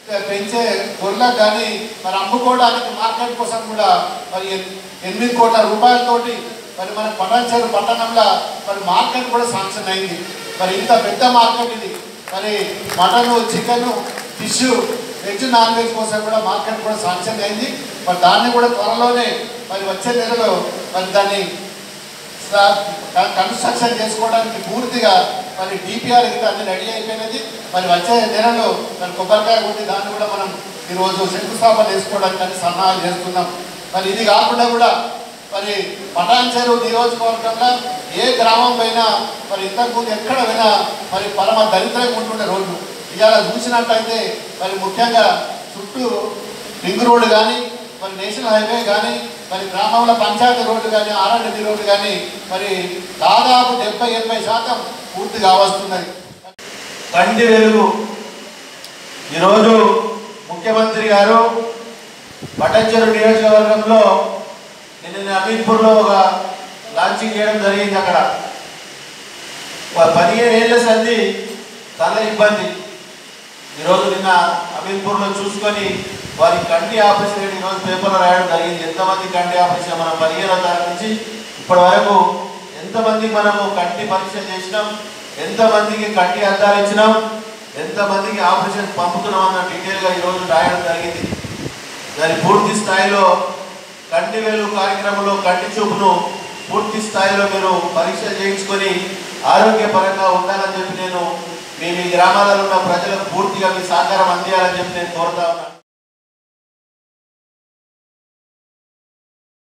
పెంచే గొర్రెలకు కానీ మరి అమ్ముకోవడానికి మార్కెట్ కోసం కూడా మరి ఎన్- ఎనిమిది కోట్ల రూపాయలతోటి మరి మన పటాన్చేరు పట్టణంలో మరి మార్కెట్ కూడా శాంక్షన్ అయింది మరి ఇంత పెద్ద మార్కెట్ ఇది మరి mutton chicken fish veg non veg కోసం కూడా మార్కెట్ కూడా శాంక్షన్ అయింది మరి దాన్ని కూడా త్వరలోనే మరి వచ్చే నెలలో మరి దాన్ని స్లా- కన్- కన్స్ట్రక్షన్ చేసుకోవడానికి పూర్తిగా మరి డిపిఆర్ గిట్ట అన్ని రెడీ అయిపోయినది మరి వచ్చే నెలలో మరి కొబ్బరికాయ కొట్టి దాన్ని కూడా మనం ఈరోజు శంకుస్థాపన చేసుకోవడానికి అన్ని సన్నాహాలు చేస్తున్నాం మరి ఇది కాకుండా కూడా మరి పటాన్ చెరువు నియోజకవర్గంలో ఏ గ్రామం పోయినా మరి ఇంతకుముందు ఎక్కడ పోయినా మరి పరమ దరిద్రంగా ఉంటుండే రోడ్లు ఇవాళ చూసినట్టయితే మరి ముఖ్యంగా చుట్టూ రింగ్ రోడ్డు కానీ మరి నేషనల్ హైవే కానీ మరి గ్రామంలో పంచాయతీ రోడ్డు కానీ ఆర్ఎండ్బి రోడ్డు కానీ మరి దాదాపు డెబ్బై ఎనభై శాతం పూర్తి కావస్తున్నది కంటి వెలుగు ఈరోజు ముఖ్యమంత్రి గారు పటంచెరు నియోజకవర్గంలో నిన్న అమీర్పూర్లో ఒక లాంచింగ్ చేయడం జరిగింది అక్కడ ఒక పదిహేను ఏళ్ళ సంది తల ఇబ్బంది ఈరోజు నిన్న అమీర్పూర్లో చూసుకొని వారి కంటి ఆపరేషన్ ఏంటి ఈరోజు పేపర్లో రాయడం జరిగింది ఎంతమంది కంటి ఆపరేషన్ మనం పదిహేనో తారీఖు నుంచి ఇప్పటి వరకు ఎంతమంది మనము కంటి పరీక్ష చేసినాం ఎంతమందికి కంటి అద్దాలు ఇచ్చినాం ఎంతమందికి ఆపరేషన్ పంపుతున్నాం అన్న డీటెయిల్గా ఈరోజు రాయడం జరిగింది దాని పూర్తి స్థాయిలో కంటి వెలుగు కార్యక్రమంలో కంటి చూపును పూర్తి స్థాయిలో మీరు పరీక్ష చేయించుకొని ఆరోగ్యపరంగా ఉండాలని చెప్పి నేను మీ మీ గ్రామాలలో ఉన్న ప్రజలకు పూర్తిగా మీ సహకారం అందియాలని చెప్పి నేను కోరుతా ఉన్నాను